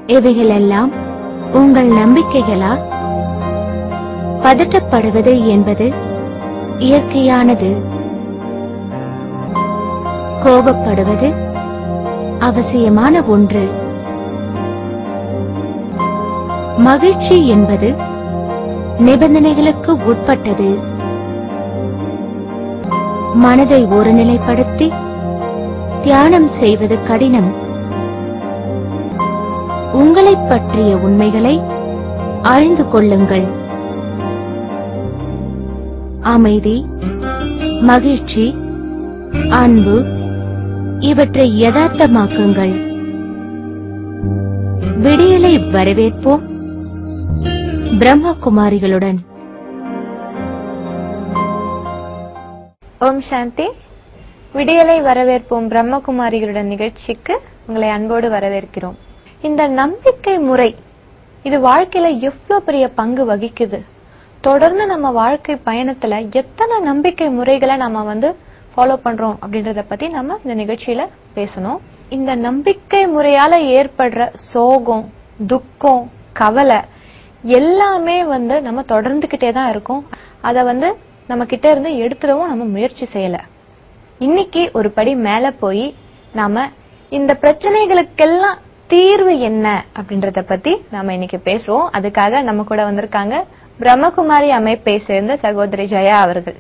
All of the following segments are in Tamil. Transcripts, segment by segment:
இவைகளெல்லாம் உங்கள் நம்பிக்கைகளா பதட்டப்படுவது என்பது இயற்கையானது கோபப்படுவது அவசியமான ஒன்று மகிழ்ச்சி என்பது நிபந்தனைகளுக்கு உட்பட்டது மனதை ஒருநிலைப்படுத்தி தியானம் செய்வது கடினம் உங்களைப் பற்றிய உண்மைகளை அறிந்து கொள்ளுங்கள் அமைதி மகிழ்ச்சி அன்பு இவற்றை யதார்த்தமாக்குங்கள் விடியலை வரவேற்போம் பிரம்மகுமாரிகளுடன் ஓம் சாந்தி விடியலை வரவேற்போம் பிரம்மகுமாரிகளுடன் நிகழ்ச்சிக்கு உங்களை அன்போடு வரவேற்கிறோம் இந்த நம்பிக்கை முறை இது வாழ்க்கையில எவ்வளவு பெரிய பங்கு வகிக்குது தொடர்ந்து நம்ம வாழ்க்கை பயணத்துல எத்தனை நம்பிக்கை முறைகளை நம்ம வந்து ஃபாலோ பண்றோம் அப்படின்றத பத்தி நம்ம இந்த நிகழ்ச்சியில பேசணும் இந்த நம்பிக்கை முறையால ஏற்படுற சோகம் துக்கம் கவலை எல்லாமே வந்து நம்ம தொடர்ந்துகிட்டே தான் இருக்கும் அத வந்து நம்ம கிட்ட இருந்து எடுத்துடவும் நம்ம முயற்சி செய்யல இன்னைக்கு ஒரு படி மேல போய் நாம இந்த பிரச்சனைகளுக்கெல்லாம் தீர்வு என்ன அப்படின்றத பத்தி நாம இன்னைக்கு பேசுவோம் அதுக்காக நம்ம கூட வந்திருக்காங்க பிரம்மகுமாரி அமைப்பை சேர்ந்த சகோதரி ஜெயா அவர்கள்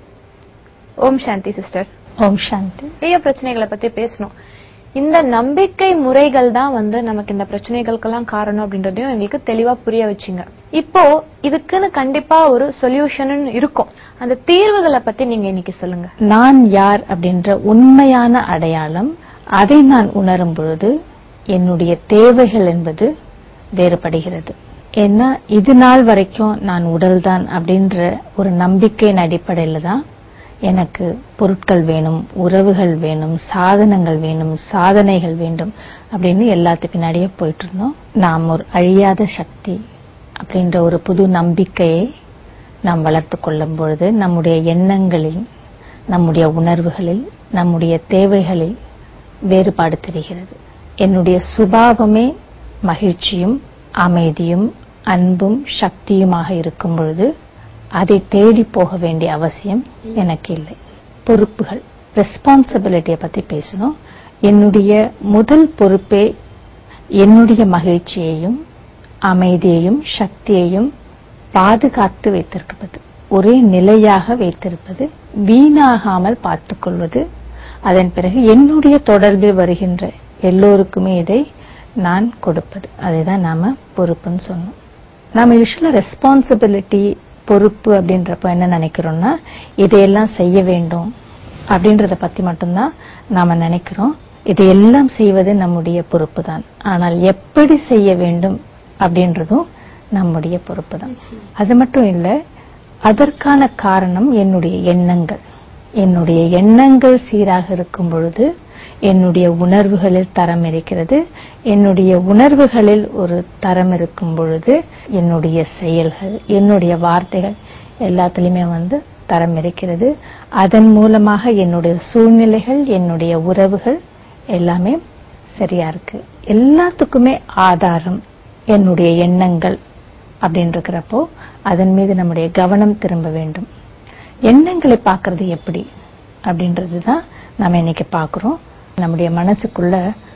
ஓம் சாந்தி சிஸ்டர் ஓம் சாந்தி நிறைய பிரச்சனைகளை பத்தி பேசணும் இந்த நம்பிக்கை முறைகள் தான் வந்து நமக்கு இந்த பிரச்சனைகளுக்கெல்லாம் காரணம் அப்படின்றதையும் எங்களுக்கு தெளிவா புரிய வச்சுங்க இப்போ இதுக்குன்னு கண்டிப்பா ஒரு சொல்யூஷன் இருக்கும் அந்த தீர்வுகளை பத்தி நீங்க இன்னைக்கு சொல்லுங்க நான் யார் அப்படின்ற உண்மையான அடையாளம் அதை நான் உணரும் பொழுது என்னுடைய தேவைகள் என்பது வேறுபடுகிறது ஏன்னா இது நாள் வரைக்கும் நான் உடல்தான் அப்படின்ற ஒரு நம்பிக்கையின் அடிப்படையில தான் எனக்கு பொருட்கள் வேணும் உறவுகள் வேணும் சாதனங்கள் வேணும் சாதனைகள் வேண்டும் அப்படின்னு எல்லாத்து பின்னாடியே போயிட்டு இருந்தோம் நாம் ஒரு அழியாத சக்தி அப்படின்ற ஒரு புது நம்பிக்கையை நாம் வளர்த்து கொள்ளும் பொழுது நம்முடைய எண்ணங்களில் நம்முடைய உணர்வுகளில் நம்முடைய தேவைகளில் வேறுபாடு தெரிகிறது என்னுடைய சுபாவமே மகிழ்ச்சியும் அமைதியும் அன்பும் சக்தியுமாக இருக்கும் பொழுது அதை தேடி போக வேண்டிய அவசியம் எனக்கு இல்லை பொறுப்புகள் ரெஸ்பான்சிபிலிட்டியை பத்தி பேசணும் என்னுடைய முதல் பொறுப்பே என்னுடைய மகிழ்ச்சியையும் அமைதியையும் சக்தியையும் பாதுகாத்து வைத்திருப்பது ஒரே நிலையாக வைத்திருப்பது வீணாகாமல் பார்த்துக் கொள்வது அதன் பிறகு என்னுடைய தொடர்பில் வருகின்ற எல்லோருக்குமே இதை நான் கொடுப்பது அதை தான் நாம பொறுப்புன்னு சொன்னோம் நாம யூஸ்வலா ரெஸ்பான்சிபிலிட்டி பொறுப்பு அப்படின்றப்ப என்ன நினைக்கிறோம்னா இதையெல்லாம் செய்ய வேண்டும் அப்படின்றத பத்தி மட்டும்தான் நாம நினைக்கிறோம் இதையெல்லாம் செய்வது நம்முடைய பொறுப்பு தான் ஆனால் எப்படி செய்ய வேண்டும் அப்படின்றதும் நம்முடைய பொறுப்பு தான் அது மட்டும் இல்ல அதற்கான காரணம் என்னுடைய எண்ணங்கள் என்னுடைய எண்ணங்கள் சீராக இருக்கும் பொழுது என்னுடைய உணர்வுகளில் தரம் இருக்கிறது என்னுடைய உணர்வுகளில் ஒரு தரம் இருக்கும் பொழுது என்னுடைய செயல்கள் என்னுடைய வார்த்தைகள் எல்லாத்துலயுமே வந்து தரம் இருக்கிறது அதன் மூலமாக என்னுடைய சூழ்நிலைகள் என்னுடைய உறவுகள் எல்லாமே சரியா இருக்கு எல்லாத்துக்குமே ஆதாரம் என்னுடைய எண்ணங்கள் அப்படின்னு இருக்கிறப்போ அதன் மீது நம்முடைய கவனம் திரும்ப வேண்டும் எண்ணங்களை பார்க்கறது எப்படி அப்படின்றது தான் நம்ம இன்னைக்கு பார்க்கிறோம் நம்முடைய மனசுக்குள்ள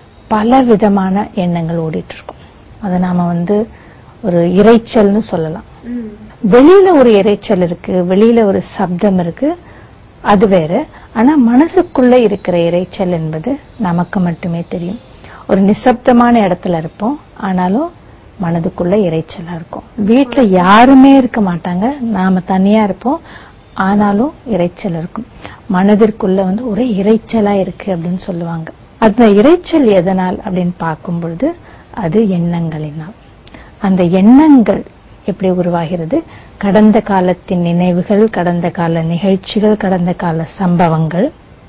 பல விதமான எண்ணங்கள் ஓடிட்டு இருக்கும் அதை நாம வந்து ஒரு இரைச்சல்னு சொல்லலாம் வெளியில ஒரு இரைச்சல் இருக்கு வெளியில ஒரு சப்தம் இருக்கு அது வேற ஆனா மனசுக்குள்ள இருக்கிற இரைச்சல் என்பது நமக்கு மட்டுமே தெரியும் ஒரு நிசப்தமான இடத்துல இருப்போம் ஆனாலும் மனதுக்குள்ள இரைச்சலா இருக்கும் வீட்டுல யாருமே இருக்க மாட்டாங்க நாம தனியா இருப்போம் ஆனாலும் இரைச்சல் இருக்கும் மனதிற்குள்ள வந்து ஒரே இரைச்சலா இருக்கு அப்படின்னு சொல்லுவாங்க அந்த இரைச்சல் எதனால் அப்படின்னு பார்க்கும் பொழுது அது எண்ணங்களினால் அந்த எண்ணங்கள் எப்படி உருவாகிறது கடந்த காலத்தின் நினைவுகள் கடந்த கால நிகழ்ச்சிகள் கடந்த கால சம்பவங்கள்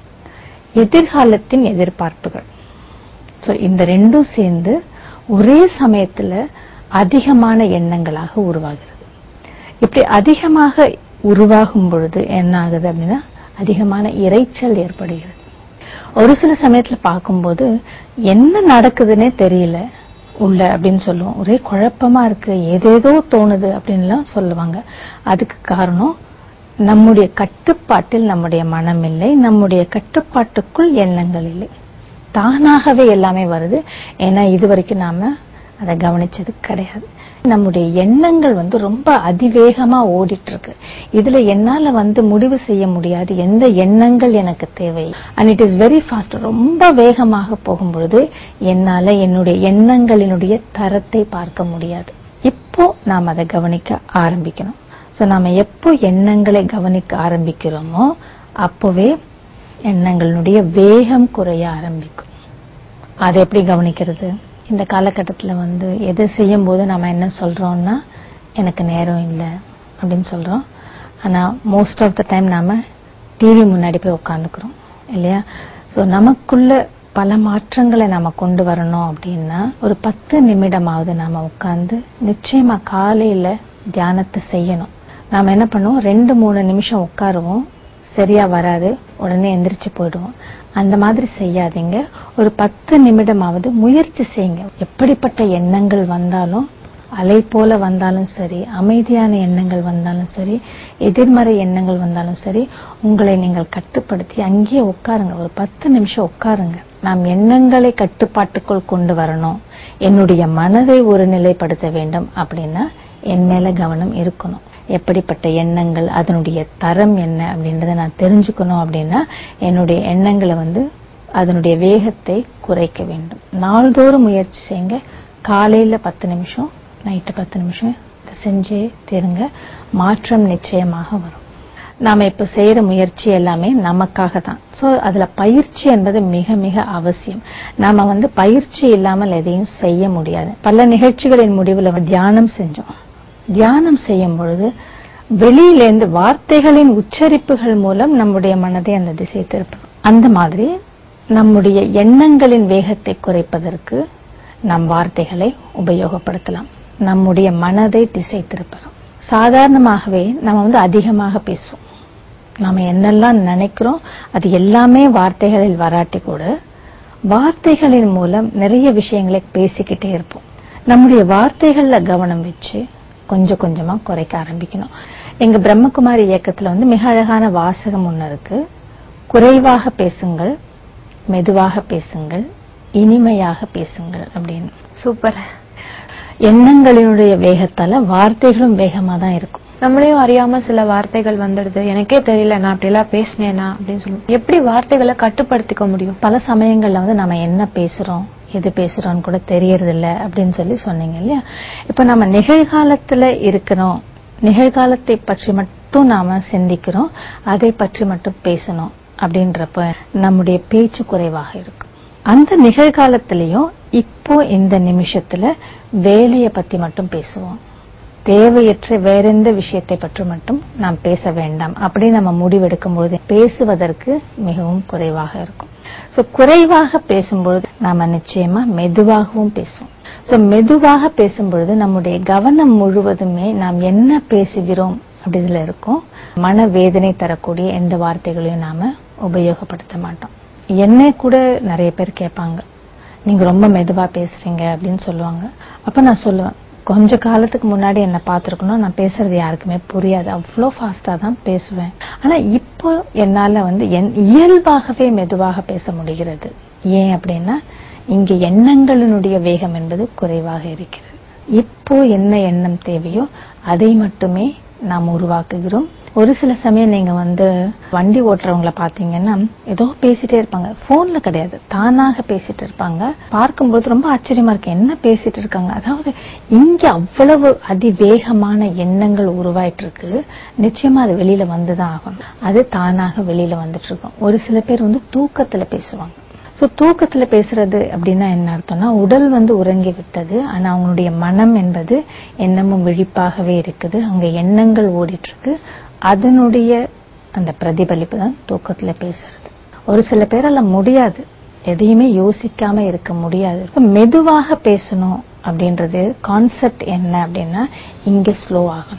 எதிர்காலத்தின் எதிர்பார்ப்புகள் சோ இந்த ரெண்டும் சேர்ந்து ஒரே சமயத்துல அதிகமான எண்ணங்களாக உருவாகிறது இப்படி அதிகமாக உருவாகும் பொழுது என்ன ஆகுது அப்படின்னா அதிகமான இரைச்சல் ஏற்படுகிறது ஒரு சில சமயத்துல பார்க்கும்போது என்ன நடக்குதுன்னே தெரியல உள்ள அப்படின்னு சொல்லுவோம் ஒரே குழப்பமா இருக்கு ஏதேதோ தோணுது அப்படின்லாம் சொல்லுவாங்க அதுக்கு காரணம் நம்முடைய கட்டுப்பாட்டில் நம்முடைய மனம் இல்லை நம்முடைய கட்டுப்பாட்டுக்குள் எண்ணங்கள் இல்லை தானாகவே எல்லாமே வருது ஏன்னா இது வரைக்கும் நாம அதை கவனிச்சது கிடையாது நம்முடைய எண்ணங்கள் வந்து ரொம்ப அதிவேகமா ஓடிட்டு இருக்கு இதுல என்னால வந்து முடிவு செய்ய முடியாது எந்த எண்ணங்கள் எனக்கு தேவை and it is very fast ரொம்ப வேகமாக போகும் பொழுது என்னால என்னுடைய எண்ணங்களினுடைய தரத்தை பார்க்க முடியாது இப்போ நாம் அதை கவனிக்க ஆரம்பிக்கணும் சோ நாம எப்போ எண்ணங்களை கவனிக்க ஆரம்பிக்கிறோமோ அப்போவே எண்ணங்களினுடைய வேகம் குறைய ஆரம்பிக்கும் அதை எப்படி கவனிக்கிறது இந்த காலகட்டத்துல வந்து எதை செய்யும் போது நாம என்ன சொல்றோம்னா எனக்கு நேரம் இல்லை அப்படின்னு சொல்றோம் ஆனா மோஸ்ட் ஆஃப் த டைம் நாம டிவி முன்னாடி போய் உட்காந்துக்கிறோம் இல்லையா சோ நமக்குள்ள பல மாற்றங்களை நாம கொண்டு வரணும் அப்படின்னா ஒரு பத்து நிமிடமாவது நாம உட்கார்ந்து நிச்சயமா காலையில தியானத்தை செய்யணும் நாம என்ன பண்ணுவோம் ரெண்டு மூணு நிமிஷம் உட்காருவோம் சரியா வராது உடனே எந்திரிச்சு போயிடுவோம் அந்த மாதிரி செய்யாதீங்க ஒரு பத்து நிமிடமாவது முயற்சி செய்யுங்க எப்படிப்பட்ட எண்ணங்கள் வந்தாலும் அலை போல வந்தாலும் சரி அமைதியான எண்ணங்கள் வந்தாலும் சரி எதிர்மறை எண்ணங்கள் வந்தாலும் சரி உங்களை நீங்கள் கட்டுப்படுத்தி அங்கேயே உட்காருங்க ஒரு பத்து நிமிஷம் உட்காருங்க நாம் எண்ணங்களை கட்டுப்பாட்டுக்குள் கொண்டு வரணும் என்னுடைய மனதை ஒரு நிலைப்படுத்த வேண்டும் அப்படின்னா என் மேல கவனம் இருக்கணும் எப்படிப்பட்ட எண்ணங்கள் அதனுடைய தரம் என்ன அப்படின்றத நான் தெரிஞ்சுக்கணும் அப்படின்னா என்னுடைய எண்ணங்களை வந்து அதனுடைய வேகத்தை குறைக்க வேண்டும் நாள்தோறும் முயற்சி செய்யுங்க காலையில பத்து நிமிஷம் நைட்டு பத்து நிமிஷம் இதை செஞ்சே தீருங்க மாற்றம் நிச்சயமாக வரும் நாம இப்ப செய்யற முயற்சி எல்லாமே நமக்காக தான் சோ அதுல பயிற்சி என்பது மிக மிக அவசியம் நாம வந்து பயிற்சி இல்லாமல் எதையும் செய்ய முடியாது பல நிகழ்ச்சிகளின் முடிவுல தியானம் செஞ்சோம் தியானம் செய்யும் பொழுது வெளியிலேருந்து வார்த்தைகளின் உச்சரிப்புகள் மூலம் நம்முடைய மனதை அந்த திசை திருப்பணும் அந்த மாதிரி நம்முடைய எண்ணங்களின் வேகத்தை குறைப்பதற்கு நம் வார்த்தைகளை உபயோகப்படுத்தலாம் நம்முடைய மனதை திசை திருப்பலாம் சாதாரணமாகவே நம்ம வந்து அதிகமாக பேசுவோம் நாம என்னெல்லாம் நினைக்கிறோம் அது எல்லாமே வார்த்தைகளில் வராட்டி கூட வார்த்தைகளின் மூலம் நிறைய விஷயங்களை பேசிக்கிட்டே இருப்போம் நம்முடைய வார்த்தைகள்ல கவனம் வச்சு கொஞ்சம் கொஞ்சமா குறைக்க ஆரம்பிக்கணும் எங்க பிரம்மகுமாரி இயக்கத்துல வந்து மிக அழகான வாசகம் ஒண்ணு இருக்கு குறைவாக பேசுங்கள் மெதுவாக பேசுங்கள் இனிமையாக பேசுங்கள் அப்படின்னு சூப்பர் எண்ணங்களினுடைய வேகத்தால வார்த்தைகளும் வேகமா தான் இருக்கும் நம்மளையும் அறியாம சில வார்த்தைகள் வந்துடுது எனக்கே தெரியல நான் அப்படி எல்லாம் பேசினேனா அப்படின்னு சொல்லுவோம் எப்படி வார்த்தைகளை கட்டுப்படுத்திக்க முடியும் பல சமயங்கள்ல வந்து நம்ம என்ன பேசுறோம் எது பேசுறோம்னு கூட தெரியறது இல்ல அப்படின்னு சொல்லி சொன்னீங்க இல்லையா இப்ப நம்ம நிகழ்காலத்துல இருக்கிறோம் நிகழ்காலத்தை பற்றி மட்டும் நாம சிந்திக்கிறோம் அதை பற்றி மட்டும் பேசணும் அப்படின்றப்ப நம்முடைய பேச்சு குறைவாக இருக்கும் அந்த நிகழ்காலத்திலையும் இப்போ இந்த நிமிஷத்துல வேலையை பத்தி மட்டும் பேசுவோம் தேவையற்ற வேற எந்த விஷயத்தை பற்றி மட்டும் நாம் பேச வேண்டாம் அப்படி நம்ம முடிவெடுக்கும் பொழுது பேசுவதற்கு மிகவும் குறைவாக இருக்கும் சோ குறைவாக பேசும்பொழுது நாம நிச்சயமா மெதுவாகவும் பேசுவோம் சோ மெதுவாக பேசும்பொழுது நம்முடைய கவனம் முழுவதுமே நாம் என்ன பேசுகிறோம் அப்படி இதுல இருக்கும் மனவேதனை தரக்கூடிய எந்த வார்த்தைகளையும் நாம உபயோகப்படுத்த மாட்டோம் என்னை கூட நிறைய பேர் கேட்பாங்க நீங்க ரொம்ப மெதுவா பேசுறீங்க அப்படின்னு சொல்லுவாங்க அப்ப நான் சொல்லுவேன் கொஞ்ச காலத்துக்கு முன்னாடி என்ன பார்த்திருக்கணும் நான் பேசுறது யாருக்குமே புரியாது அவ்வளோ ஃபாஸ்டா தான் பேசுவேன் ஆனா இப்போ என்னால வந்து என்- இயல்பாகவே மெதுவாக பேச முடிகிறது ஏன் அப்படின்னா இங்க எண்ணங்களினுடைய வேகம் என்பது குறைவாக இருக்கிறது இப்போ என்ன எண்ணம் தேவையோ அதை மட்டுமே நாம் உருவாக்குகிறோம் ஒரு சில சமயம் நீங்க வந்து வண்டி ஓட்டுறவங்கள பாத்தீங்கன்னா ஏதோ பேசிட்டே இருப்பாங்க போன்ல கிடையாது தானாக பேசிட்டு இருப்பாங்க பார்க்கும்போது ரொம்ப ஆச்சரியமா இருக்கு என்ன பேசிட்டு இருக்காங்க அதாவது இங்க அவ்வளவு அதிவேகமான எண்ணங்கள் உருவாயிட்டு இருக்கு நிச்சயமா அது வெளியில வந்துதான் ஆகணும் அது தானாக வெளியில வந்துட்டு இருக்கும் ஒரு சில பேர் வந்து தூக்கத்துல பேசுவாங்க சோ தூக்கத்துல பேசுறது அப்படின்னா என்ன அர்த்தம்னா உடல் வந்து உறங்கி விட்டது ஆனா அவங்களுடைய மனம் என்பது எண்ணமும் விழிப்பாகவே இருக்குது அங்க எண்ணங்கள் ஓடிட்டு இருக்கு அதனுடைய அந்த பிரதிபலிப்பு தான் தூக்கத்துல பேசுறது ஒரு சில பேரால முடியாது எதையுமே யோசிக்காம இருக்க முடியாது இப்ப மெதுவாக பேசணும் அப்படின்றது கான்செப்ட் என்ன அப்படின்னா இங்க ஸ்லோ ஆகணும்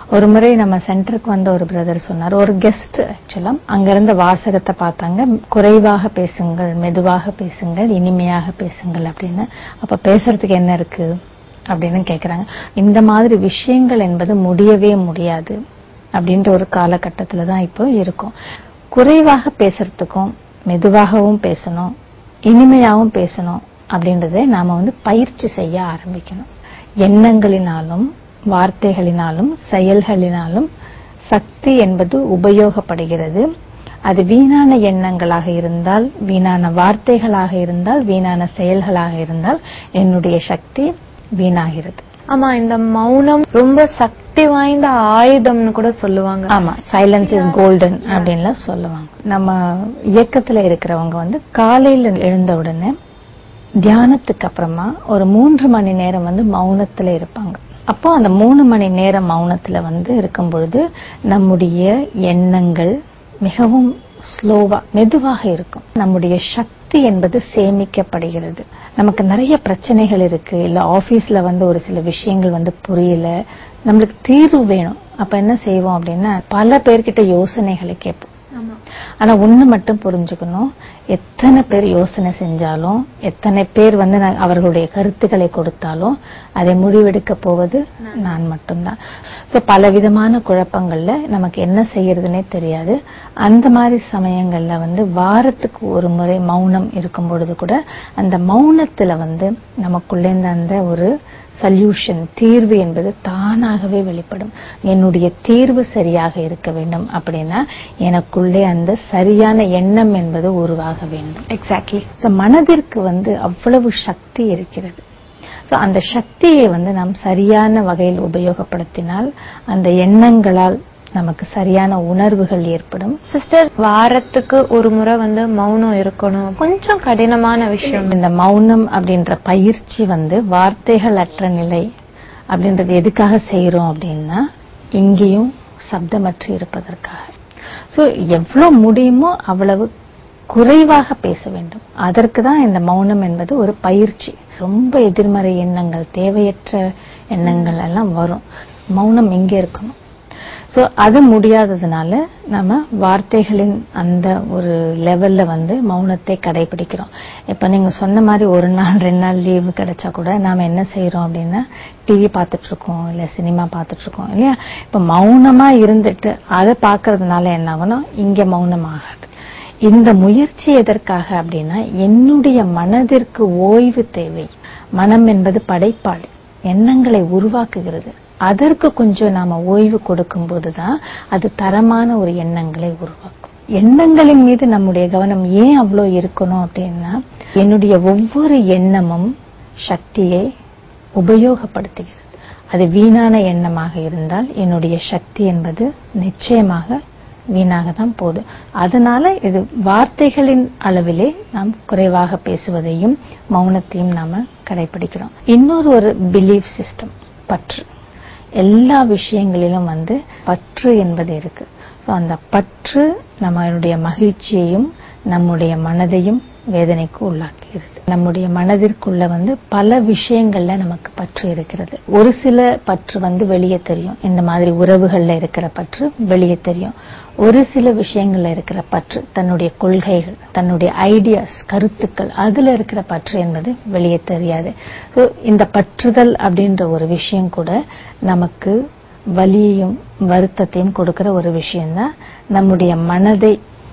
ஒரு முறை நம்ம சென்டருக்கு வந்த ஒரு பிரதர் சொன்னார் ஒரு கெஸ்ட் ஆக்சுவலா அங்க இருந்த வாசகத்தை பார்த்தாங்க குறைவாக பேசுங்கள் மெதுவாக பேசுங்கள் இனிமையாக பேசுங்கள் அப்படின்னு அப்ப பேசுறதுக்கு என்ன இருக்கு அப்படின்னு கேக்குறாங்க இந்த மாதிரி விஷயங்கள் என்பது முடியவே முடியாது அப்படின்ற ஒரு காலகட்டத்துல தான் இப்போ இருக்கும் குறைவாக பேசுறதுக்கும் மெதுவாகவும் பேசணும் இனிமையாகவும் பேசணும் அப்படின்றதை நாம வந்து பயிற்சி செய்ய ஆரம்பிக்கணும் எண்ணங்களினாலும் வார்த்தைகளினாலும் செயல்களினாலும் சக்தி என்பது உபயோகப்படுகிறது அது வீணான எண்ணங்களாக இருந்தால் வீணான வார்த்தைகளாக இருந்தால் வீணான செயல்களாக இருந்தால் என்னுடைய சக்தி வீணாகிறது ஆமா இந்த மௌனம் ரொம்ப சக்தி வாய்ந்த ஆயுதம்னு கூட சொல்லுவாங்க ஆமா சைலன்ஸ் இஸ் கோல்டன் அப்படின்லாம் சொல்லுவாங்க நம்ம இயக்கத்துல இருக்கிறவங்க வந்து காலையில எழுந்த உடனே தியானத்துக்கு அப்புறமா ஒரு மூன்று மணி நேரம் வந்து மௌனத்துல இருப்பாங்க அப்போ அந்த மூணு மணி நேரம் மௌனத்துல வந்து இருக்கும் பொழுது நம்முடைய எண்ணங்கள் மிகவும் ஸ்லோவா மெதுவாக இருக்கும் நம்முடைய சக்தி என்பது சேமிக்கப்படுகிறது நமக்கு நிறைய பிரச்சனைகள் இருக்கு இல்ல ஆபீஸ்ல வந்து ஒரு சில விஷயங்கள் வந்து புரியல நம்மளுக்கு தீர்வு வேணும் அப்ப என்ன செய்வோம் அப்படின்னா பல பேர்கிட்ட யோசனைகளை கேட்போம் ஆனா ஒண்ணு மட்டும் புரிஞ்சுக்கணும் எத்தனை பேர் யோசனை செஞ்சாலும் எத்தனை பேர் வந்து நான் அவர்களுடைய கருத்துக்களை கொடுத்தாலும் அதை முடிவெடுக்க போவது நான் மட்டும்தான் சோ பலவிதமான குழப்பங்கள்ல நமக்கு என்ன செய்யறதுனே தெரியாது அந்த மாதிரி சமயங்கள்ல வந்து வாரத்துக்கு ஒரு முறை மௌனம் இருக்கும் பொழுது கூட அந்த மௌனத்துல வந்து நமக்குள்ளே அந்த ஒரு சொல்யூஷன் தீர்வு என்பது தானாகவே வெளிப்படும் என்னுடைய தீர்வு சரியாக இருக்க வேண்டும் அப்படின்னா எனக்குள்ளே அந்த சரியான எண்ணம் என்பது உருவாக வேண்டும் எக்ஸாக்ட்லி சோ மனதிற்கு வந்து அவ்வளவு சக்தி இருக்கிறது சோ அந்த சக்தியை வந்து நாம் சரியான வகையில் உபயோகப்படுத்தினால் அந்த எண்ணங்களால் நமக்கு சரியான உணர்வுகள் ஏற்படும் சிஸ்டர் வாரத்துக்கு ஒரு முறை வந்து மௌனம் இருக்கணும் கொஞ்சம் கடினமான விஷயம் இந்த மௌனம் அப்படின்ற பயிற்சி வந்து வார்த்தைகள் அற்ற நிலை அப்படின்றது எதுக்காக செய்யறோம் அப்படின்னா இங்கேயும் சப்தமற்று இருப்பதற்காக சோ எவ்வளவு முடியுமோ அவ்வளவு குறைவாக பேச வேண்டும் அதற்கு தான் இந்த மௌனம் என்பது ஒரு பயிற்சி ரொம்ப எதிர்மறை எண்ணங்கள் தேவையற்ற எண்ணங்கள் எல்லாம் வரும் மௌனம் இங்க இருக்கணும் சோ அது முடியாததுனால நம்ம வார்த்தைகளின் அந்த ஒரு லெவல்ல வந்து மௌனத்தை கடைபிடிக்கிறோம் இப்ப நீங்க சொன்ன மாதிரி ஒரு நாள் ரெண்டு நாள் லீவு கிடைச்சா கூட நாம என்ன செய்யறோம் அப்படின்னா டிவி பார்த்துட்டு இருக்கோம் இல்ல சினிமா பார்த்துட்டு இருக்கோம் இல்லையா இப்ப மௌனமா இருந்துட்டு அதை பார்க்கறதுனால என்ன ஆகும்னா இங்க மௌனம் ஆகாது இந்த முயற்சி எதற்காக அப்படின்னா என்னுடைய மனதிற்கு ஓய்வு தேவை மனம் என்பது படைப்பாடு எண்ணங்களை உருவாக்குகிறது அதற்கு கொஞ்சம் நாம ஓய்வு கொடுக்கும் போதுதான் அது தரமான ஒரு எண்ணங்களை உருவாக்கும் எண்ணங்களின் மீது நம்முடைய கவனம் ஏன் அவ்வளோ இருக்கணும் அப்படின்னா என்னுடைய ஒவ்வொரு எண்ணமும் சக்தியை உபயோகப்படுத்துகிறது அது வீணான எண்ணமாக இருந்தால் என்னுடைய சக்தி என்பது நிச்சயமாக வீணாக தான் போகுது அதனால இது வார்த்தைகளின் அளவிலே நாம் குறைவாக பேசுவதையும் மௌனத்தையும் நாம கடைபிடிக்கிறோம் இன்னொரு ஒரு பிலீஃப் சிஸ்டம் பற்று எல்லா விஷயங்களிலும் வந்து பற்று என்பது இருக்கு சோ அந்த பற்று நம்மளுடைய மகிழ்ச்சியையும் நம்முடைய மனதையும் வேதனைக்கு உள்ளாக்குகிறது நம்முடைய மனதிற்குள்ள வந்து பல விஷயங்கள்ல நமக்கு பற்று இருக்கிறது ஒரு சில பற்று வந்து வெளியே தெரியும் இந்த மாதிரி உறவுகள்ல இருக்கிற பற்று வெளியே தெரியும் ஒரு சில விஷயங்கள்ல இருக்கிற பற்று தன்னுடைய கொள்கைகள் தன்னுடைய ஐடியாஸ் கருத்துக்கள் அதுல இருக்கிற பற்று என்பது வெளியே தெரியாது So, இந்த பற்றுதல் அப்படின்ற ஒரு விஷயம் கூட நமக்கு வலியையும் வருத்தத்தையும் கொடுக்கிற ஒரு விஷயம்தான் நம்முடைய மனதை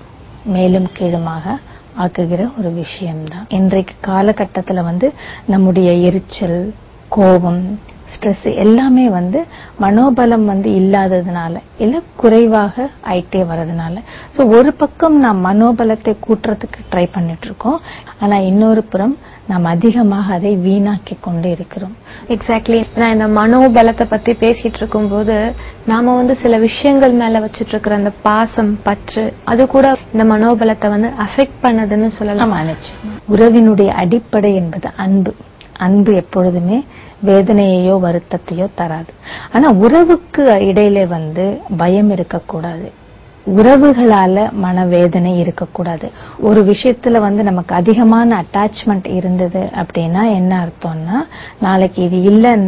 மேலும் கீழுமாக ஆக்குகிற ஒரு விஷயம்தான் இன்றைக்கு காலகட்டத்துல வந்து நம்முடைய எரிச்சல் கோபம் ஸ்ட்ரெஸ் எல்லாமே வந்து மனோபலம் வந்து இல்லாததுனால இல்ல குறைவாக ஆயிட்டே வரதுனால சோ ஒரு பக்கம் நாம் மனோபலத்தை கூட்டுறதுக்கு ட்ரை பண்ணிட்டு இருக்கோம் ஆனா இன்னொரு புறம் நாம் அதிகமாக அதை வீணாக்கி கொண்டு இருக்கிறோம் எக்ஸாக்ட்லி நான் இந்த மனோபலத்தை பத்தி பேசிட்டு இருக்கும்போது நாம வந்து சில விஷயங்கள் மேல வச்சிட்டு இருக்கிற அந்த பாசம் பற்று அது கூட இந்த மனோபலத்தை வந்து அஃபெக்ட் பண்ணதுன்னு சொல்லலாம் ஆமா நிச்சயம் உறவினுடைய அடிப்படை என்பது அன்பு அன்பு எப்பொழுதுமே வேதனையையோ வருத்தத்தையோ தராது ஆனா உறவுக்கு இடையில வந்து பயம் இருக்கக்கூடாது உறவுகளால மனவேதனை இருக்கக்கூடாது ஒரு விஷயத்துல வந்து நமக்கு அதிகமான அட்டாச்மெண்ட் இருந்தது அப்படின்னா என்ன அர்த்தம்னா நாளைக்கு இது இல்லைன்னா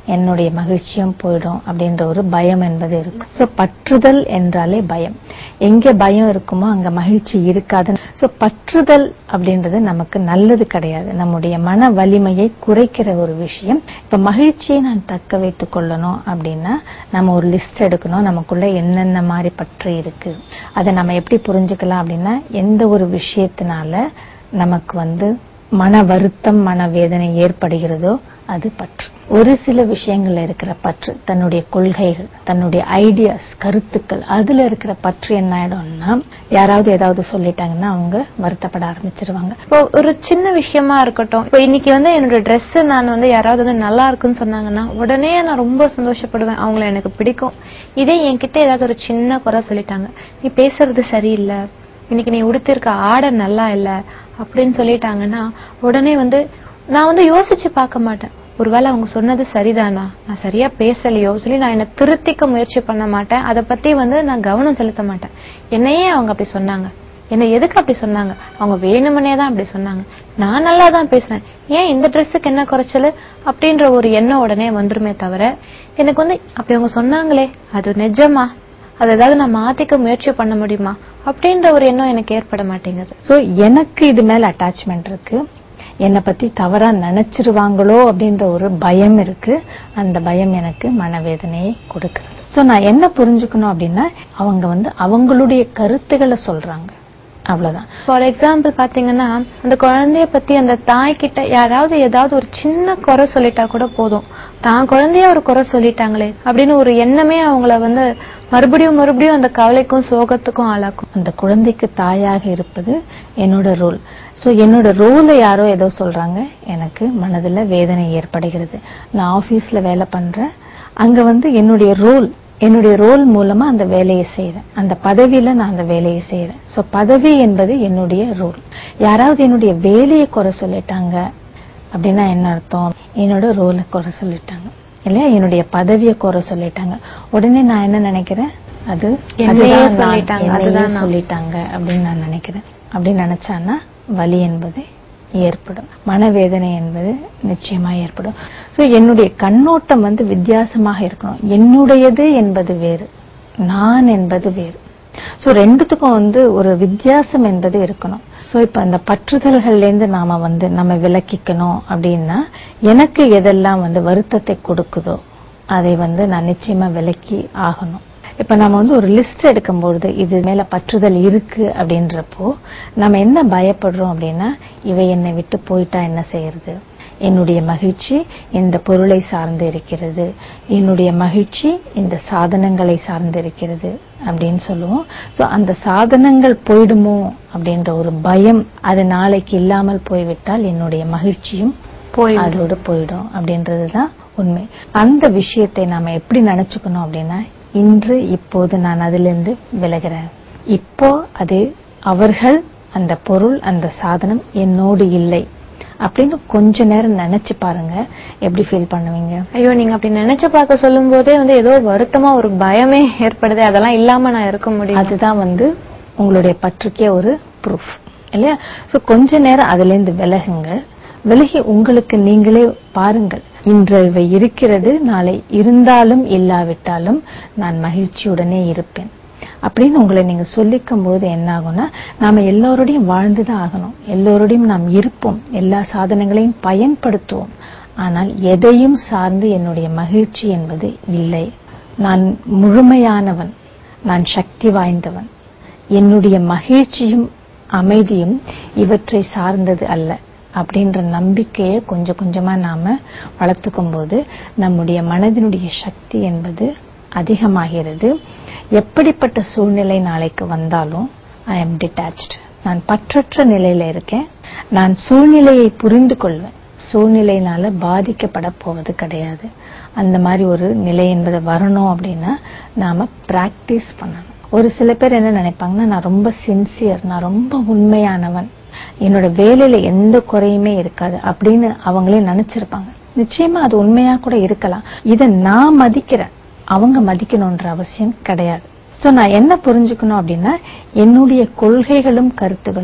என்னுடைய மகிழ்ச்சியும் போயிடும் அப்படின்ற ஒரு பயம் என்பது இருக்கு சோ பற்றுதல் என்றாலே பயம் எங்க பயம் இருக்குமோ அங்க மகிழ்ச்சி இருக்காது சோ பற்றுதல் அப்படின்றது நமக்கு நல்லது கிடையாது நம்முடைய மன வலிமையை குறைக்கிற ஒரு விஷயம் இப்ப மகிழ்ச்சியை நான் தக்க வைத்துக் கொள்ளணும் அப்படின்னா நம்ம ஒரு லிஸ்ட் எடுக்கணும் நமக்குள்ள என்னென்ன மாதிரி பற்று இருக்கு அதை நம்ம எப்படி புரிஞ்சுக்கலாம் அப்படின்னா எந்த ஒரு விஷயத்தினால நமக்கு வந்து மன வருத்தம் மன வேதனை ஏற்படுகிறதோ அது பற்று ஒரு சில விஷயங்கள்ல இருக்கிற பற்று தன்னுடைய கொள்கைகள் தன்னுடைய ஐடியாஸ் கருத்துக்கள் அதுல இருக்கிற பற்று என்ன ஆயிடும்னா யாராவது ஏதாவது சொல்லிட்டாங்கன்னா அவங்க வருத்தப்பட ஆரம்பிச்சிருவாங்க இப்போ ஒரு சின்ன விஷயமா இருக்கட்டும் இப்போ இன்னைக்கு வந்து என்னோட Dress நான் வந்து யாராவது வந்து நல்லா இருக்குன்னு சொன்னாங்கன்னா உடனே நான் ரொம்ப சந்தோஷப்படுவேன் அவங்கள எனக்கு பிடிக்கும் இதே என்கிட்ட ஏதாவது ஒரு சின்ன குறை சொல்லிட்டாங்க நீ பேசுறது சரியில்லை இன்னைக்கு நீ உடுத்திருக்க ஆடை நல்லா இல்ல அப்படின்னு சொல்லிட்டாங்கன்னா உடனே வந்து நான் வந்து யோசிச்சு பார்க்க மாட்டேன் ஒருவேளை அவங்க சொன்னது சரிதானா நான் சரியா பேசலையோ சொல்லி நான் என்ன திருத்திக்க முயற்சி பண்ண மாட்டேன் அதை பத்தி வந்து நான் கவனம் செலுத்த மாட்டேன் என்னையே அவங்க அப்படி சொன்னாங்க என்ன எதுக்கு அப்படி சொன்னாங்க அவங்க வேணுமனே தான் அப்படி சொன்னாங்க நான் நல்லா தான் பேசுறேன் ஏன் இந்த ட்ரெஸ்ஸுக்கு என்ன குறைச்சல் அப்படின்ற ஒரு எண்ணம் உடனே வந்துருமே தவிர எனக்கு வந்து அப்படி அவங்க சொன்னாங்களே அது நிஜமா அது ஏதாவது நான் மாத்திக்க முயற்சி பண்ண முடியுமா அப்படின்ற ஒரு எண்ணம் எனக்கு ஏற்பட மாட்டேங்குது சோ எனக்கு இது மேல அட்டாச்மெண்ட் இருக்கு என்னை பத்தி தவறா நினைச்சிருவாங்களோ அப்படின்ற ஒரு பயம் இருக்கு அந்த பயம் எனக்கு மனவேதனையை கொடுக்கிறது சோ நான் என்ன புரிஞ்சுக்கணும் அப்படின்னா அவங்க வந்து அவங்களுடைய கருத்துக்களை சொல்றாங்க அவ்வளவுதான் ஃபார் எக்ஸாம்பிள் பாத்தீங்கன்னா அந்த குழந்தைய பத்தி அந்த தாய் கிட்ட யாராவது ஏதாவது ஒரு சின்ன குறை சொல்லிட்டா கூட போதும் தான் குழந்தைய ஒரு குறை சொல்லிட்டாங்களே அப்படின்னு ஒரு எண்ணமே அவங்கள வந்து மறுபடியும் மறுபடியும் அந்த கவலைக்கும் சோகத்துக்கும் ஆளாக்கும் அந்த குழந்தைக்கு தாயாக இருப்பது என்னோட ரோல் சோ என்னோட ரோலை யாரோ ஏதோ சொல்றாங்க எனக்கு மனதுல வேதனை ஏற்படுகிறது நான் ஆபீஸ்ல வேலை பண்றேன் அங்க வந்து என்னுடைய ரோல் என்னுடைய ரோல் மூலமா அந்த வேலையை செய்யறேன் அந்த பதவியில நான் அந்த வேலையை செய்யறேன் சோ பதவி என்பது என்னுடைய ரோல் யாராவது என்னுடைய வேலையை குறை சொல்லிட்டாங்க அப்படின்னா என்ன அர்த்தம் என்னோட ரோலை குறை சொல்லிட்டாங்க இல்லையா என்னுடைய பதவியை குறை சொல்லிட்டாங்க உடனே நான் என்ன நினைக்கிறேன் அது என்னையே அதுதான் நான், சொல்லிட்டாங்க, என்னையே அதுதான் நான். சொல்லிட்டாங்க அப்படின்னு நான் நினைக்கிறேன் அப்படி நினைச்சான்னா வலி என்பது ஏற்படும் மனவேதனை என்பது நிச்சயமா ஏற்படும் சோ என்னுடைய கண்ணோட்டம் வந்து வித்தியாசமாக இருக்கணும் என்னுடையது என்பது வேறு நான் என்பது வேறு சோ ரெண்டுத்துக்கும் வந்து ஒரு வித்தியாசம் என்பது இருக்கணும் சோ இப்ப அந்த பற்றுதல்கள்ல இருந்து நாம வந்து நம்ம விலக்கிக்கணும் அப்படின்னா எனக்கு எதெல்லாம் வந்து வருத்தத்தை கொடுக்குதோ அதை வந்து நான் நிச்சயமா விலக்கி ஆகணும் இப்ப நம்ம வந்து ஒரு லிஸ்ட் எடுக்கும் பொழுது இது மேல பற்றுதல் இருக்கு அப்படின்றப்போ நம்ம என்ன பயப்படுறோம் அப்படின்னா இவை என்னை விட்டு போயிட்டா என்ன செய்யறது என்னுடைய மகிழ்ச்சி இந்த பொருளை சார்ந்து இருக்கிறது என்னுடைய மகிழ்ச்சி இந்த சாதனங்களை சார்ந்து இருக்கிறது அப்படின்னு சொல்லுவோம் சோ அந்த சாதனங்கள் போயிடுமோ அப்படின்ற ஒரு பயம் அது நாளைக்கு இல்லாமல் போய்விட்டால் என்னுடைய மகிழ்ச்சியும் போய் அதோட போயிடும் அப்படின்றதுதான் உண்மை அந்த விஷயத்தை நாம எப்படி நினைச்சுக்கணும் அப்படின்னா இன்று இப்போது நான் அதிலிருந்து விலகிறேன் இப்போ அது அவர்கள் அந்த பொருள் அந்த சாதனம் என்னோடு இல்லை அப்படின்னு கொஞ்ச நேரம் நினைச்சு பாருங்க எப்படி ஃபீல் பண்ணுவீங்க ஐயோ நீங்க அப்படி நினைச்சு பார்க்க சொல்லும் போதே வந்து ஏதோ வருத்தமா ஒரு பயமே ஏற்படுது அதெல்லாம் இல்லாம நான் இருக்க முடியும் அதுதான் வந்து உங்களுடைய பற்றுக்கே ஒரு ப்ரூஃப் இல்லையா சோ கொஞ்ச நேரம் அதுல இருந்து விலகுங்கள் விலகி உங்களுக்கு நீங்களே பாருங்கள் இன்று இவை இருக்கிறது நாளை இருந்தாலும் இல்லாவிட்டாலும் நான் மகிழ்ச்சியுடனே இருப்பேன் அப்படின்னு உங்களை நீங்க சொல்லிக்கும் போது என்ன ஆகும்னா நாம எல்லோரோடையும் வாழ்ந்துதான் ஆகணும் எல்லோரோடையும் நாம் இருப்போம் எல்லா சாதனங்களையும் பயன்படுத்துவோம் ஆனால் எதையும் சார்ந்து என்னுடைய மகிழ்ச்சி என்பது இல்லை நான் முழுமையானவன் நான் சக்தி வாய்ந்தவன் என்னுடைய மகிழ்ச்சியும் அமைதியும் இவற்றை சார்ந்தது அல்ல அப்படின்ற நம்பிக்கையை கொஞ்சம் கொஞ்சமா நாம வளர்த்துக்கும் போது நம்முடைய மனதினுடைய சக்தி என்பது அதிகமாகிறது எப்படிப்பட்ட சூழ்நிலை நாளைக்கு வந்தாலும் ஐ எம் டிட்டாச்ட் நான் பற்றற்ற நிலையில இருக்கேன் நான் சூழ்நிலையை புரிந்து கொள்வேன் சூழ்நிலையினால பாதிக்கப்பட போவது கிடையாது அந்த மாதிரி ஒரு நிலை என்பது வரணும் அப்படின்னா நாம பிராக்டிஸ் பண்ணணும் ஒரு சில பேர் என்ன நினைப்பாங்கன்னா நான் ரொம்ப சின்சியர் நான் ரொம்ப உண்மையானவன் என்னோட வேலையில எந்த குறையுமே இருக்காது அப்படின்னு அவங்களே நினைச்சிருப்பாங்க நிச்சயமா அது உண்மையா கூட இருக்கலாம் இத நான் மதிக்கிறேன் அவங்க மதிக்கணும்ன்ற அவசியம் கிடையாது சோ நான் என்ன புரிஞ்சுக்கணும் அப்படின்னா என்னுடைய கொள்கைகளும் கருத்துகளும்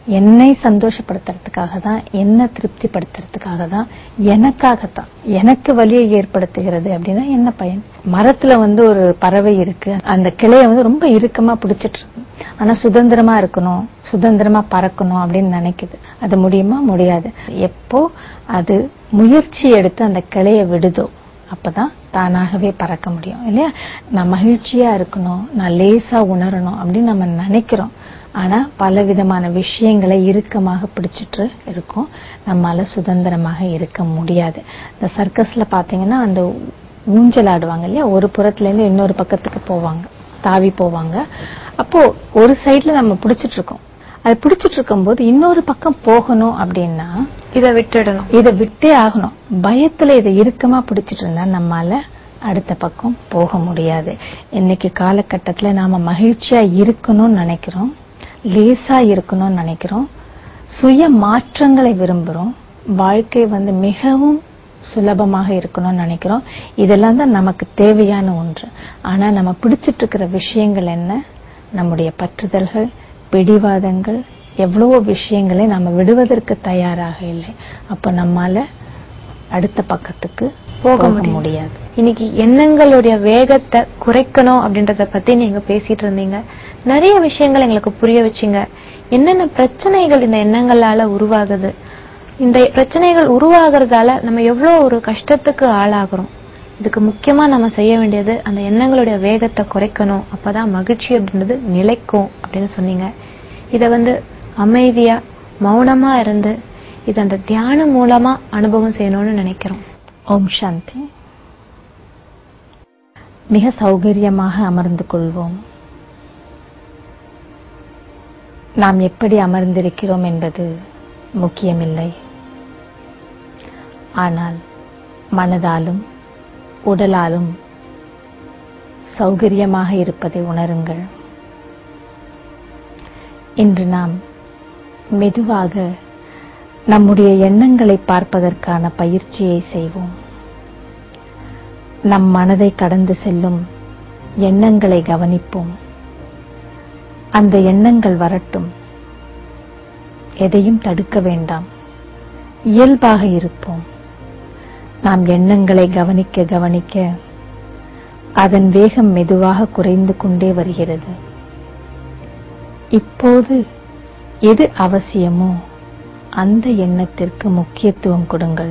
என்னை சந்தோஷப்படுத்துறதுக்காக தான் என்ன திருப்திப்படுத்துறதுக்காக தான் எனக்காகத்தான் எனக்கு வலியை ஏற்படுத்துகிறது அப்படின்னா என்ன பயன் மரத்துல வந்து ஒரு பறவை இருக்கு அந்த கிளைய வந்து ரொம்ப இறுக்கமா பிடிச்சிட்டு இருக்கு ஆனா சுதந்திரமா இருக்கணும் சுதந்திரமா பறக்கணும் அப்படின்னு நினைக்குது அது முடியுமா முடியாது எப்போ அது முயற்சி எடுத்து அந்த கிளைய விடுதோ அப்பதான் தானாகவே பறக்க முடியும் இல்லையா நான் மகிழ்ச்சியா இருக்கணும் நான் லேசா உணரணும் அப்படின்னு நம்ம நினைக்கிறோம் ஆனா பல விதமான விஷயங்களை இறுக்கமாக பிடிச்சிட்டு இருக்கோம் நம்மால சுதந்திரமாக இருக்க முடியாது இந்த சர்க்கஸ்ல பாத்தீங்கன்னா அந்த ஊஞ்சல் ஆடுவாங்க இல்லையா ஒரு புறத்துல இருந்து இன்னொரு பக்கத்துக்கு போவாங்க தாவி போவாங்க அப்போ ஒரு சைடுல நம்ம பிடிச்சிட்டு இருக்கோம் அது பிடிச்சிட்டு இருக்கும்போது இன்னொரு பக்கம் போகணும் அப்படின்னா இத விட்டுடணும் இதை விட்டே ஆகணும் பயத்துல இதை இறுக்கமா பிடிச்சிட்டு இருந்தா நம்மால அடுத்த பக்கம் போக முடியாது இன்னைக்கு காலகட்டத்துல நாம மகிழ்ச்சியா இருக்கணும்னு நினைக்கிறோம் லேசா இருக்கணும்னு நினைக்கிறோம் சுய மாற்றங்களை விரும்புறோம் வாழ்க்கை வந்து மிகவும் சுலபமாக இருக்கணும்னு நினைக்கிறோம் இதெல்லாம் தான் நமக்கு தேவையான ஒன்று ஆனா நம்ம பிடிச்சிட்டு இருக்கிற விஷயங்கள் என்ன நம்முடைய பற்றுதல்கள் பிடிவாதங்கள் எவ்வளவோ விஷயங்களை நம்ம விடுவதற்கு தயாராக இல்லை அப்ப நம்மால அடுத்த பக்கத்துக்கு போக போக முடியாது. முடியாது இன்னைக்கு எண்ணங்களுடைய வேகத்தை குறைக்கணும் அப்படின்றத பத்தி நீங்க பேசிட்டு இருந்தீங்க நிறைய விஷயங்கள் எங்களுக்கு புரிய வச்சீங்க என்னென்ன பிரச்சனைகள் இந்த எண்ணங்களால உருவாகுது இந்த பிரச்சனைகள் உருவாகிறதால நம்ம எவ்வளவு ஒரு கஷ்டத்துக்கு ஆளாகிறோம் இதுக்கு முக்கியமா நம்ம செய்ய வேண்டியது அந்த எண்ணங்களுடைய வேகத்தை குறைக்கணும் அப்பதான் மகிழ்ச்சி அப்படின்றது நிலைக்கும் அப்படின்னு சொன்னீங்க இத வந்து அமைதியா மௌனமா இருந்து இது அந்த தியானம் மூலமா அனுபவம் செய்யணும்னு நினைக்கிறோம் ஓம் சாந்தி மிக சௌகரியமாக அமர்ந்து கொள்வோம் நாம் எப்படி அமர்ந்திருக்கிறோம் என்பது முக்கியமில்லை ஆனால் மனதாலும் உடலாலும் சௌகரியமாக இருப்பதை உணருங்கள் இன்று நாம் மெதுவாக நம்முடைய எண்ணங்களை பார்ப்பதற்கான பயிற்சியை செய்வோம் நம் மனதை கடந்து செல்லும் எண்ணங்களை கவனிப்போம் அந்த எண்ணங்கள் வரட்டும் எதையும் தடுக்க வேண்டாம் இயல்பாக இருப்போம் நாம் எண்ணங்களை கவனிக்க கவனிக்க அதன் வேகம் மெதுவாக குறைந்து கொண்டே வருகிறது இப்போது எது அவசியமோ அந்த எண்ணத்திற்கு முக்கியத்துவம் கொடுங்கள்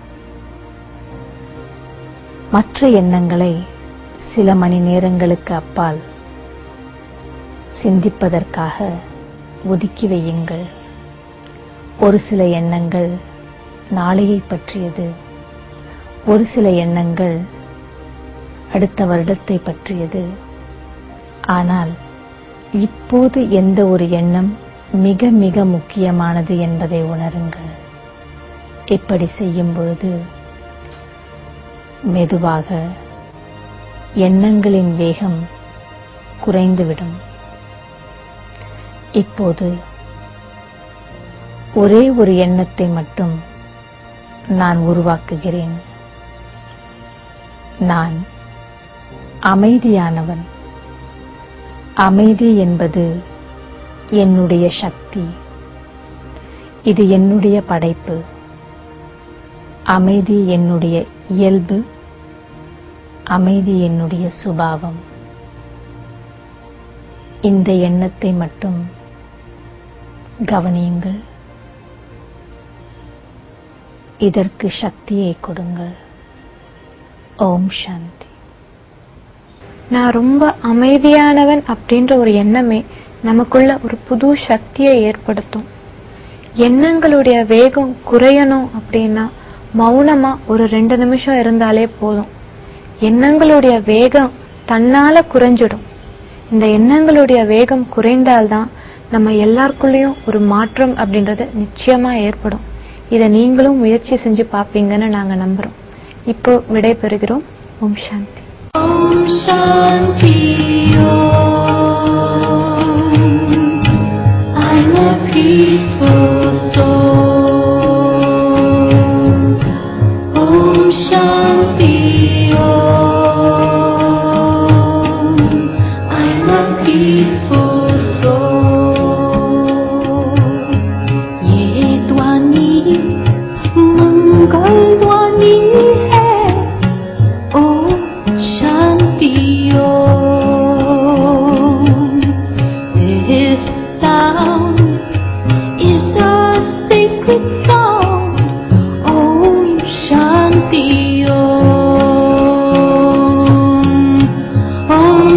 மற்ற எண்ணங்களை சில மணி நேரங்களுக்கு அப்பால் சிந்திப்பதற்காக ஒதுக்கி வையுங்கள் ஒரு சில எண்ணங்கள் நாளையை பற்றியது ஒரு சில எண்ணங்கள் அடுத்த வருடத்தை பற்றியது ஆனால் இப்போது எந்த ஒரு எண்ணம் மிக மிக முக்கியமானது என்பதை உணருங்கள் இப்படி செய்யும் பொழுது மெதுவாக எண்ணங்களின் வேகம் குறைந்துவிடும் இப்போது ஒரே ஒரு எண்ணத்தை மட்டும் நான் உருவாக்குகிறேன் நான் அமைதியானவன் அமைதி என்பது என்னுடைய சக்தி இது என்னுடைய படைப்பு அமைதி என்னுடைய இயல்பு அமைதி என்னுடைய சுபாவம் இந்த எண்ணத்தை மட்டும் கவனியுங்கள் இதற்கு சக்தியை கொடுங்கள் ஓம் சாந்தி நான் ரொம்ப அமைதியானவன் அப்படின்ற ஒரு எண்ணமே நமக்குள்ள ஒரு புது சக்தியை ஏற்படுத்தும் எண்ணங்களுடைய வேகம் குறையணும் அப்படின்னா மௌனமா ஒரு ரெண்டு நிமிஷம் இருந்தாலே போதும் எண்ணங்களுடைய வேகம் தன்னால குறைஞ்சிடும் இந்த எண்ணங்களுடைய வேகம் குறைந்தால்தான் நம்ம எல்லாருக்குள்ளேயும் ஒரு மாற்றம் அப்படின்றது நிச்சயமா ஏற்படும் இதை நீங்களும் முயற்சி செஞ்சு பார்ப்பீங்கன்னு நாங்க நம்புறோம் இப்போ விடை பெறுகிறோம் ஓம் சாந்தி Om Shanti Om. I'm a peaceful soul. Om Shanti Om. I'm a peaceful soul.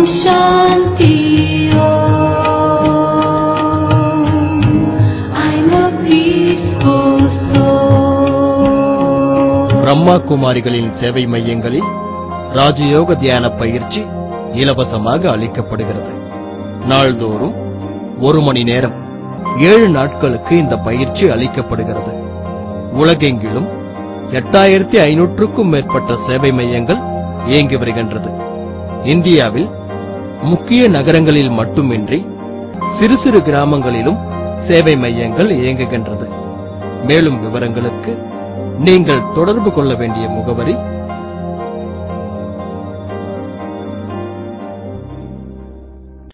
Shanti Om. I'm a peaceful soul. Brahma குமாரிகளின் சேவை மையங்களில் ராஜயோக தியான பயிற்சி இலவசமாக அளிக்கப்படுகிறது நாள்தோறும் ஒரு மணி நேரம் ஏழு நாட்களுக்கு இந்த பயிற்சி அளிக்கப்படுகிறது உலகெங்கிலும் எட்டாயிரத்தி ஐநூற்றுக்கும் மேற்பட்ட சேவை மையங்கள் இயங்கி வருகின்றது இந்தியாவில் முக்கிய நகரங்களில் மட்டுமின்றி சிறு சிறு கிராமங்களிலும் சேவை மையங்கள் இயங்குகின்றது மேலும் விவரங்களுக்கு நீங்கள் தொடர்பு கொள்ள வேண்டிய முகவரி